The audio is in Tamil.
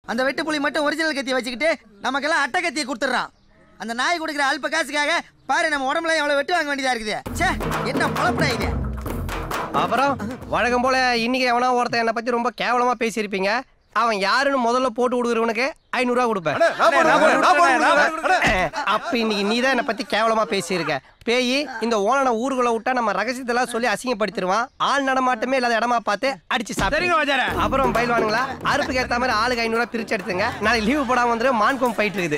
அந்த வெட்டு புலி மட்டும் ஒரிஜினல் கத்தியை வச்சுக்கிட்டு நமக்கெல்லாம் அட்டை கத்தியை கொடுத்துட்றான் அந்த நாய் கொடுக்குற அல்ப காசுக்காக பாரு நம்ம உடம்புல எவ்வளவு வெட்டு வாங்க வேண்டியதா இருக்குது ச்சே என்ன பொழப்புடா இது அப்புறம் வழக்கம் போல இன்னைக்கு எவனா ஒருத்தன் என்னை பத்தி ரொம்ப கேவலமா பேசியிருப்பீங்க அவன் யாருன்னு முதல்ல போட்டு கொடுக்குறவனுக்கு ஐநூறுரூவா கொடுப்பேன் அப்ப இன்னைக்கு நீ தான் என்னை பத்தி கேவலமா பேசியிருக்க பேய் இந்த ஓனனை ஊருக்குள்ள விட்டா நம்ம ரகசியத்தெல்லாம் சொல்லி அசிங்கப்படுத்திடுவான் ஆள் நடமாட்டமே இல்லாத இடமா பார்த்து அடிச்சு சரிங்க சாப்பிடுங்க வாஜார அப்புறம் பயில்வானுங்களா அறுப்புக்கு ஏத்த மாதிரி ஆளுக்கு ஐநூறுரூவா பிரிச்சு எடுத்துங்க நாளைக்கு லீவு போடாம வந்துரு மான்கோம் போயிட்டு இருக்குது